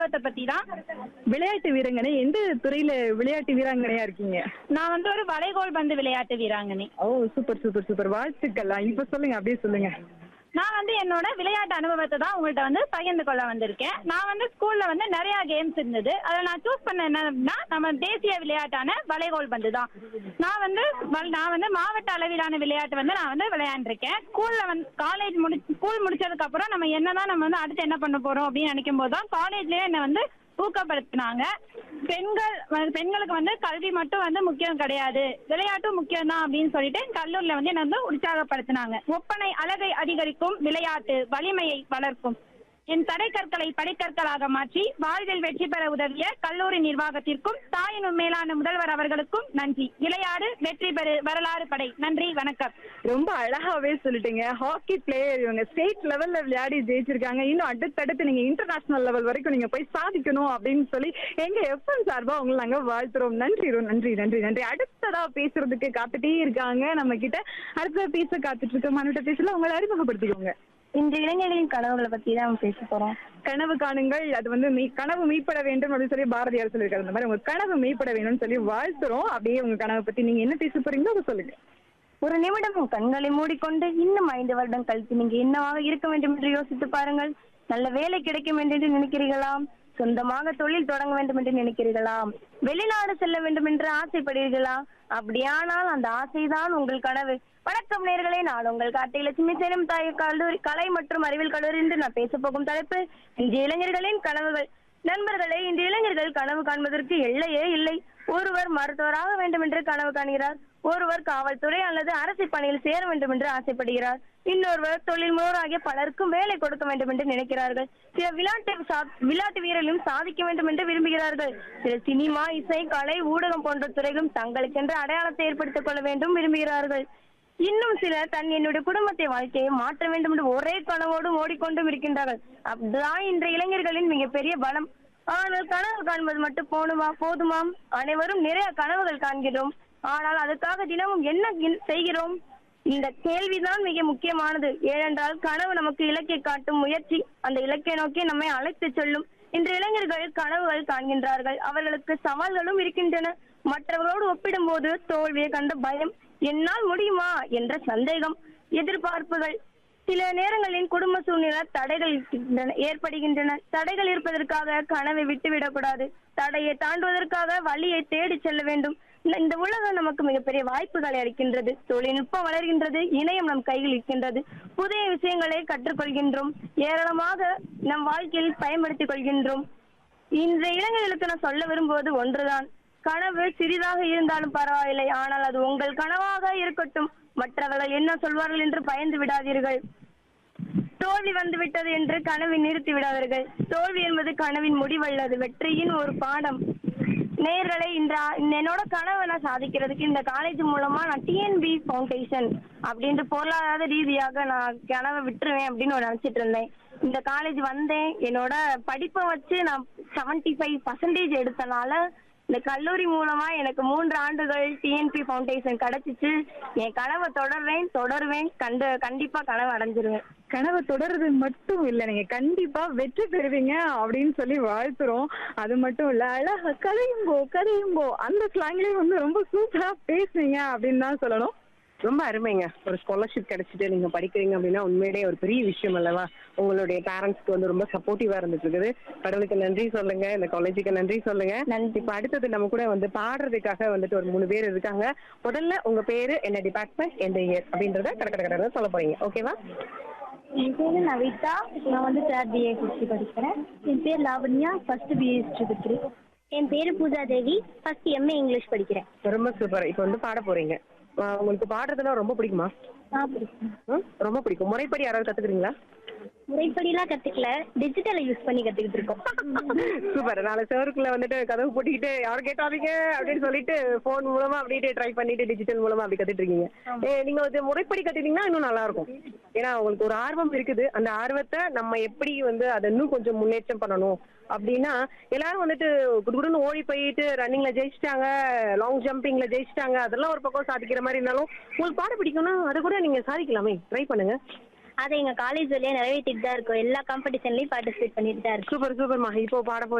விளையாட்டை பத்தி தான் விளையாட்டு வீராங்கனை எந்த துறையில விளையாட்டு வீராங்கனையா இருக்கீங்க நான் வந்து ஒரு வளைகோல் பந்து விளையாட்டு வீராங்கனை ஓ சூப்பர் சூப்பர் சூப்பர் வாழ்த்துக்கள் இப்ப சொல்லுங்க அப்படியே சொல்லுங்க நான் வந்து என்னோட விளையாட்டு அனுபவத்தை தான் உங்கள்ட்ட வந்து பகிர்ந்து கொள்ள வந்திருக்கேன் நான் வந்து ஸ்கூல்ல வந்து நிறைய கேம்ஸ் இருந்தது அதில் நான் சூஸ் பண்ண என்னன்னா நம்ம தேசிய விளையாட்டான வளைகோல் பந்து தான் நான் வந்து வல்- நான் வந்து மாவட்ட அளவிலான விளையாட்டு வந்து நான் வந்து விளையாண்டுருக்கேன் ஸ்கூல்ல வந்து காலேஜ் முடி ஸ்கூல் முடிச்சதுக்கு அப்புறம் நம்ம என்னதான் நம்ம வந்து அடுத்து என்ன பண்ண போறோம் அப்படின்னு நினைக்கும் போது தான் காலேஜ்லயே என்னை வந்து ஊக்கப்படுத்தினாங்க பெண்கள் வந்து- பெண்களுக்கு வந்து கல்வி மட்டும் வந்து முக்கியம் கிடையாது விளையாட்டும் முக்கியம் தான் அப்படின்னு சொல்லிட்டு கல்லூரில வந்து என்ன வந்து உற்சாகப்படுத்தினாங்க ஒப்பனை அழகை அதிகரிக்கும் விளையாட்டு வலிமையை வளர்க்கும் என் தடைக்கற்களை படிக்கற்களாக மாற்றி வாழ்வில் வெற்றி பெற உதவிய கல்லூரி நிர்வாகத்திற்கும் தாயினும் மேலான முதல்வர் அவர்களுக்கும் நன்றி விளையாடு வெற்றி பெறு வரலாறு படை நன்றி வணக்கம் ரொம்ப அழகாவே சொல்லிட்டீங்க ஹாக்கி பிளேயர் இவங்க ஸ்டேட் லெவல்ல விளையாடி ஜெயிச்சிருக்காங்க இன்னும் அடுத்தடுத்து நீங்க இன்டர்நேஷனல் லெவல் வரைக்கும் நீங்க போய் சாதிக்கணும் அப்படின்னு சொல்லி எங்க எஃப்எம் சார்பா உங்களை நாங்க வாழ்த்துறோம் நன்றி ரு, நன்றி நன்றி நன்றி அடுத்ததா பேசுறதுக்கு காத்துட்டே இருக்காங்க நம்ம கிட்ட அடுத்த பேச காத்துட்டு இருக்க மனுட்ட பேசல உங்களை அறிமுகப்படுத்திக்கோங்க இன்று இளைஞர்களின் கனவுகளை பத்தி தான் பேச போறோம் கனவு காணுங்கள் அது வந்து மெய் கனவு மெய்ப்பட வேண்டும் அப்படின்னு சொல்லி பாரதியார் சொல்லியிருக்காரு அந்த மாதிரி உங்க கனவு மெய்ப்பட வேணும்னு சொல்லி வாழ்த்துறோம் அப்படியே உங்க கனவை பத்தி நீங்க என்ன பேச போறீங்களோ அதை சொல்லுங்க ஒரு நிமிடம் உன் கண்களை மூடிக்கொண்டு இன்னும் ஐந்து வருடம் கழித்து நீங்க என்னவாக இருக்க வேண்டும் என்று யோசித்து பாருங்கள் நல்ல வேலை கிடைக்கும் என்று நினைக்கிறீர்களா சொந்தமாக தொழில் தொடங்க வேண்டும் என்று நினைக்கிறீர்களா வெளிநாடு செல்ல வேண்டும் என்று ஆசைப்படுகிறீர்களா அப்படியானால் அந்த ஆசைதான் உங்கள் கனவு வணக்கம் நேர்களே நான் உங்கள் கார்த்திகை லட்சுமி சேனம் தாய் கல்லூரி கலை மற்றும் அறிவியல் கல்லூரி என்று நான் பேச போகும் தலைப்பு இன்றைய இளைஞர்களின் கனவுகள் நண்பர்களே இந்த இளைஞர்கள் கனவு காண்பதற்கு எல்லையே இல்லை ஒருவர் மருத்துவராக வேண்டும் என்று கனவு காண்கிறார் ஒருவர் காவல்துறை அல்லது அரசு பணியில் சேர வேண்டும் என்று ஆசைப்படுகிறார் இன்னொருவர் தொழில் முனைவராகிய பலருக்கும் வேலை கொடுக்க வேண்டும் என்று நினைக்கிறார்கள் சில விளையாட்டு சா- விளையாட்டு வீரர்களும் சாதிக்க வேண்டும் என்று விரும்புகிறார்கள் சில சினிமா இசை கலை ஊடகம் போன்ற துறைகளும் தங்களுக்கென்ற அடையாளத்தை ஏற்படுத்திக் கொள்ள வேண்டும் விரும்புகிறார்கள் இன்னும் சிலர் தன் என்னுடைய குடும்பத்தை வாழ்க்கையை மாற்ற வேண்டும் என்று ஒரே கனவோடும் ஓடிக்கொண்டும் இருக்கின்றார்கள் அதுதான் இன்றைய இளைஞர்களின் மிகப்பெரிய பலம் ஆனால் கனவு காண்பது மட்டும் போணுமா போதுமாம் அனைவரும் நிறைய கனவுகள் காண்கிறோம் ஆனால் அதுக்காக தினமும் என்ன இன்- செய்கிறோம் இந்த கேள்விதான் மிக முக்கியமானது ஏனென்றால் கனவு நமக்கு இலக்கை காட்டும் முயற்சி அந்த இலக்கை நோக்கி நம்மை அழைத்து செல்லும் இன்று இளைஞர்கள் கனவுகள் காண்கின்றார்கள் அவர்களுக்கு சவால்களும் இருக்கின்றன மற்றவர்களோடு ஒப்பிடும்போது தோல்வியை கண்ட பயம் என்னால் முடியுமா என்ற சந்தேகம் எதிர்பார்ப்புகள் சில நேரங்களில் குடும்ப சூழ்நிலை தடைகள் இருக்கின்றன ஏற்படுகின்றன தடைகள் இருப்பதற்காக கனவை விட்டுவிடக்கூடாது தடையை தாண்டுவதற்காக வழியை தேடி செல்ல வேண்டும் இந்த- இந்த உலகம் நமக்கு மிகப்பெரிய வாய்ப்புகளை அளிக்கின்றது தொழில்நுட்பம் வளர்கின்றது இணையம் நம் கையில் இருக்கின்றது புதிய விஷயங்களை கற்றுக்கொள்கின்றோம் ஏராளமாக நம் வாழ்க்கையில் பயன்படுத்திக் கொள்கின்றோம் இன்றைய இளைஞர்களுக்கு நான் சொல்ல விரும்புவது ஒன்றுதான் கனவு சிறிதாக இருந்தாலும் பரவாயில்லை ஆனால் அது உங்கள் கனவாக இருக்கட்டும் மற்றவர்கள் என்ன சொல்வார்கள் என்று பயந்து விடாதீர்கள் தோல்வி வந்து விட்டது என்று கனவை நிறுத்தி விடாதீர்கள் தோல்வி என்பது கனவின் முடிவல்ல அது வெற்றியின் ஒரு பாடம் நேர்களை இந்த இந்த என்னோட கனவை நான் சாதிக்கிறதுக்கு இந்த காலேஜ் மூலமா நான் டிஎன்பி ஃபவுண்டேஷன் அப்படின்ற பொருளாதார ரீதியாக நான் கனவை விட்டுருவேன் அப்படின்னு ஒரு நினைச்சிட்டு இருந்தேன் இந்த காலேஜ் வந்தேன் என்னோட படிப்பை வச்சு நான் செவன்டி ஃபைவ் பர்சன்டேஜ் எடுத்தனால இந்த கல்லூரி மூலமா எனக்கு மூன்று ஆண்டுகள் டிஎன்பி ஃபவுண்டேஷன் கிடைச்சிச்சு என் கனவை தொடர்வேன் தொடருவேன் கண்டு கண்டிப்பா கனவு அடைஞ்சிருவேன் கனவு தொடர்றது மட்டும் இல்ல நீங்க கண்டிப்பா வெற்றி பெறுவீங்க அப்படின்னு சொல்லி வாழ்த்துறோம் அது மட்டும் இல்ல அழகா கதையும்போ கதையும்போ அந்த ஸ்லாங்லயும் வந்து ரொம்ப சூப்பரா பேசுறீங்க அப்படின்னு தான் சொல்லணும் ரொம்ப அருமைங்க ஒரு ஸ்காலர்ஷிப் கிடைச்சிட்டு நீங்க படிக்கிறீங்க அப்படின்னா உண்மையிலேயே ஒரு பெரிய விஷயம் அல்லவா உங்களுடைய பேரண்ட்ஸ்க்கு வந்து ரொம்ப சப்போர்ட்டிவா இருந்துட்டு இருக்குது கடவுளுக்கு நன்றி சொல்லுங்க இந்த காலேஜுக்கு நன்றி சொல்லுங்க நன்றி. இப்ப அடுத்தது நம்ம கூட வந்து பாடுறதுக்காக வந்துட்டு ஒரு மூணு பேர் இருக்காங்க முதல்ல உங்க பேரு என்ன டிபார்ட்மெண்ட் எந்த இயர் அப்படின்றத கட கட கடன்னு சொல்ல போறீங்க ஓகேவா என் பேரு நவிதா நான் வந்து தேர்ட் பிஏ ஹிஸ்ட்ரி படிக்கிறேன் என் பேர் லாவண்யா ஃபர்ஸ்ட் பிஏ ஹிஸ்ட்ரி படிக்கிறேன் என் பேரு Pooja Devi first MA English படிக்கிறேன் ரொம்ப சூப்பர் இப்போ வந்து பாட போறீங்க ஆஹ் உங்களுக்கு பாடுறதுனா ரொம்ப பிடிக்குமா ஆ பிடிக்கும் ம்? ரொம்ப பிடிக்கும் முறைப்படி யாராவது கத்துக்கிறீங்களா முறைப்படிலாம் கத்துக்கல டிஜிட்டலை யூஸ் பண்ணி கத்துக்கிட்டு இருக்கோம் சூப்பர் நாளை சவருக்குள்ள வந்துட்டு கதவு போட்டுக்கிட்டு யாரும் கேட்டாதீங்க அப்படின்னு சொல்லிட்டு போன் மூலமா அப்படியே ட்ரை பண்ணிட்டு டிஜிட்டல் மூலமா அப்படி கத்துட்டு இருக்கீங்க ஏ, நீங்க வந்து முறைப்படி கத்துட்டீங்கன்னா இன்னும் நல்லா இருக்கும் ஏன்னா உங்களுக்கு ஒரு ஆர்வம் இருக்குது அந்த ஆர்வத்தை நம்ம எப்படி வந்து அதை இன்னும் கொஞ்சம் முன்னேற்றம் பண்ணணும் அப்படின்னா எல்லாரும் வந்துட்டு குடுகுடுன்னு ஓடி போயிட்டு ரன்னிங்ல ஜெயிச்சிட்டாங்க லாங் ஜம்பிங்ல ஜெயிச்சிட்டாங்க அதெல்லாம் ஒரு பக்கம் சாதிக்கிற மாதிரி இருந்தாலும் உங்களுக்கு பாட பிடிக்கும்னா அதை கூட நீங்க சாதிக்கலாமே ட்ரை பண்ணுங்க அதை எங்க காலேஜ் வழியா நிறைவேற்றிட்டு தான் இருக்கோம் எல்லா காம்படிஷன்லயும் பார்ட்டிசிபேட் பண்ணிட்டு தான் இருக்கோம் சூப்பர் சூப்பர்மா இப்போ பாட